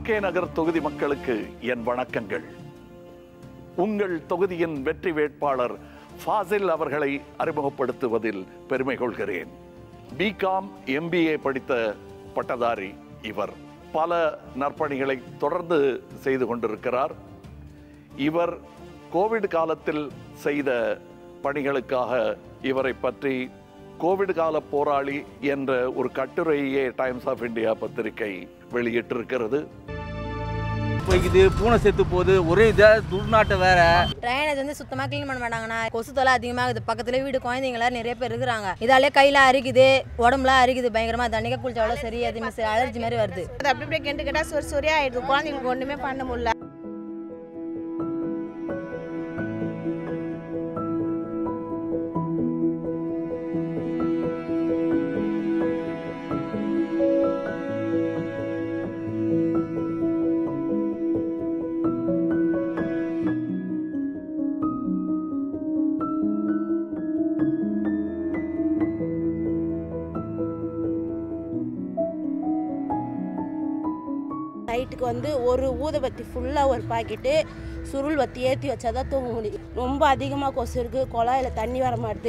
RK நகர் தொகுதி மக்களுக்கு என் வணக்கங்கள் உங்கள் தொகுதியின் வெற்றி வேட்பாளர் ஃபாசில் அவர்களை அறிமுகப்படுத்துவதில் பெருமை கொள்கிறேன் பிகாம் எம்பிஏ படித்த பட்டதாரி இவர் பல நற்பணிகளை தொடர்ந்து செய்து கொண்டிருக்கிறார் இவர் கோவிட் காலத்தில் செய்த பணிகளுக்காக இவரை பற்றி கோவிட் கால போராளி என்ற ஒரு கட்டுரையே டைம்ஸ் ஆஃப் இந்தியா பத்திரிகை வெளியிட்டிருக்கிறது போய்க்குது பூனை செத்து போகுது ஒரே இதாக துர்நாட்டம் வேற ட்ரைனேஜ் வந்து சுத்தமாக க்ளீன் பண்ண மாட்டாங்கண்ணா கொசு தொலை அதிகமாகுது பக்கத்துல வீடு குழந்தைங்களாம் நிறைய பேர் இருக்கிறாங்க இதாலே கையில அரிக்குது உடம்புலாம் அரிக்குது பயங்கரமா தண்ணிக்க குளிச்சாலும் சரி எதுவுமே சரி அலர்ஜி மாதிரி வருது அது அப்படி இப்படி கெண்டு கேட்டால் சொறி சொறியா ஆயிடுது குழந்தைங்களுக்கு ஒன்றுமே பண்ண முடியல நைட்டுக்கு வந்து ஒரு ஊதுபத்தி ஃபுல்லாக ஒரு பாக்கெட்டு சுருள் வத்தி ஏற்றி வச்சா தான் தூங்க முடியும் ரொம்ப அதிகமாக கொசு இருக்குது குழாயில் தண்ணி வர மாட்டுது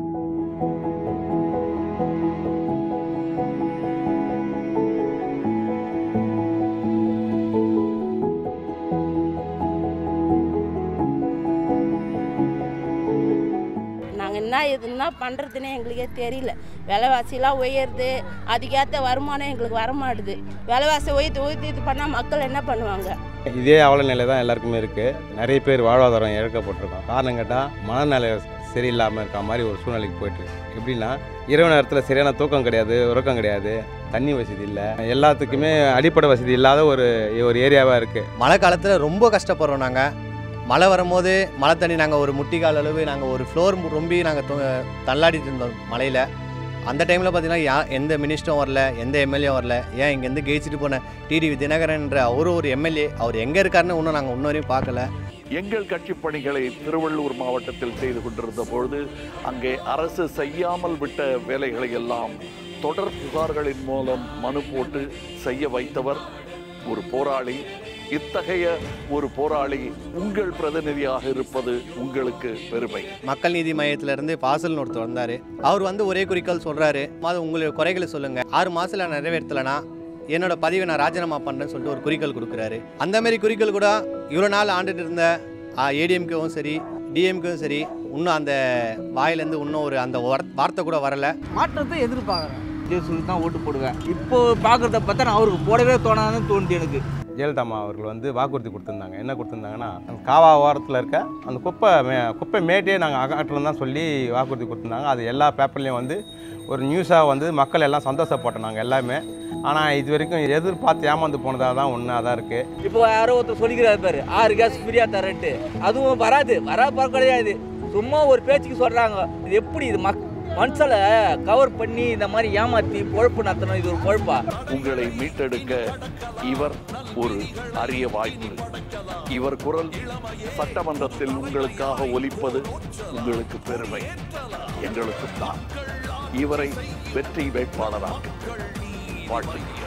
நாங்கள் என்ன இது என்ன பண்ணுறதுன்னே எங்களுக்கே தெரியல விலைவாசிலாம் உயருது அதுக்கேற்ற வருமானம் எங்களுக்கு வரமாட்டுது விலைவாசி உயர்த்தி உயர்த்தி இது பண்ணால் மக்கள் என்ன பண்ணுவாங்க இதே அவல நிலை தான் எல்லாருக்குமே இருக்குது நிறைய பேர் வாழ்வாதாரம் இழக்கப்பட்டிருக்கோம் காரணம் கேட்டால் மனநிலை சரியில்லாமல் இருக்க மாதிரி ஒரு சூழ்நிலைக்கு போயிட்டுருக்கு எப்படின்னா இரவு நேரத்தில் சரியான தூக்கம் கிடையாது உறக்கம் கிடையாது தண்ணி வசதி இல்லை எல்லாத்துக்குமே அடிப்படை வசதி இல்லாத ஒரு ஒரு ஏரியாவாக இருக்குது மழை காலத்தில் ரொம்ப கஷ்டப்படுறோம் நாங்கள் மழை வரும்போது மழை தண்ணி நாங்கள் ஒரு முட்டிக்கால் அளவு நாங்கள் ஒரு ஃப்ளோர் ரொம்பி நாங்கள் தள்ளாடிட்டு இருந்தோம் மழையில் அந்த டைமில் பார்த்தீங்கன்னா யா எந்த மினிஸ்டரும் வரல எந்த எம்எல்ஏ வரல ஏன் இங்கேருந்து ஜெயிச்சுட்டு போன டிடிவி தினகரன்ற அவரு ஒரு எம்எல்ஏ அவர் எங்கே இருக்காருன்னு இன்னும் நாங்கள் இன்ன வரையும் பார்க்கல எங்கள் கட்சி பணிகளை திருவள்ளூர் மாவட்டத்தில் செய்து கொண்டிருந்த பொழுது அங்கே அரசு செய்யாமல் விட்ட வேலைகளை எல்லாம் தொடர் புகார்களின் மூலம் மனு போட்டு செய்ய வைத்தவர் ஒரு போராளி இத்தகைய ஒரு போராளி உங்கள் பிரதிநிதியாக இருப்பது உங்களுக்கு பெருமை மக்கள் நீதி மையத்திலேருந்து பாசல்னு ஒருத்தர் வந்தார் அவர் வந்து ஒரே குறிக்கோள் சொல்கிறாரு அது உங்களுடைய குறைகளை சொல்லுங்கள் ஆறு மாதத்தில் நிறைவேற்றலைன்னா என்னோட பதிவை நான் ராஜினாமா பண்ணுறேன்னு சொல்லிட்டு ஒரு குறிக்கோள் கொடுக்குறாரு அந்த மாதிரி குறிக்கோள் கூட இவ்வளோ நாள் ஆண்டுட்டு இருந்த ஏடிஎம்கேவும் சரி டிஎம்கேவும் சரி இன்னும் அந்த வாயிலேருந்து இன்னும் ஒரு அந்த வார்- வார்த்தை கூட வரல மாற்றத்தை எதிர்பார்க்குறேன் விஜய் சொல்லி தான் ஓட்டு போடுவேன் இப்போ பார்க்குறத பார்த்தா நான் அவருக்கு போடவே தோணாதுன்னு தோணுது எனக்கு ஜெயலலிதா அம்மா அவர்கள் வந்து வாக்குறுதி கொடுத்துருந்தாங்க என்ன கொடுத்துருந்தாங்கன்னா அந்த காவா ஓரத்தில் இருக்க அந்த குப்பை மே குப்பை மேட்டே நாங்கள் அகற்றணும் தான் சொல்லி வாக்குறுதி கொடுத்துருந்தாங்க அது எல்லா பேப்பர்லேயும் வந்து ஒரு நியூஸாக வந்து மக்கள் எல்லாம் சந்தோஷப்பட்டோம் நாங்கள் எல்லாமே ஆனால் இது வரைக்கும் எதிர்பார்த்து ஏமாந்து போனதாக தான் ஒன்றா தான் இருக்குது இப்போ யாரோ ஒருத்தர் சொல்லிக்கிறாரு பாரு ஆறு கேஸ் ஃப்ரீயாக தரேன்ட்டு அதுவும் வராது வரா பார்க்க கிடையாது சும்மா ஒரு பேச்சுக்கு சொல்கிறாங்க இது எப்படி இது மக் மனுஷலை கவர் பண்ணி இந்த மாதிரி ஏமாற்றி பொழப்பு நடத்தணும் இது ஒரு பொழப்பா உங்களை மீட்டெடுக்க இவர் ஒரு அரிய வாய்ப்பு இவர் குரல் சட்டமன்றத்தில் உங்களுக்காக ஒலிப்பது உங்களுக்கு பெருமை எங்களுக்கு தான் இவரை வெற்றி வேட்பாளராக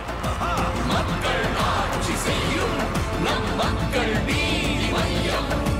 வாழ்த்துகிறேன்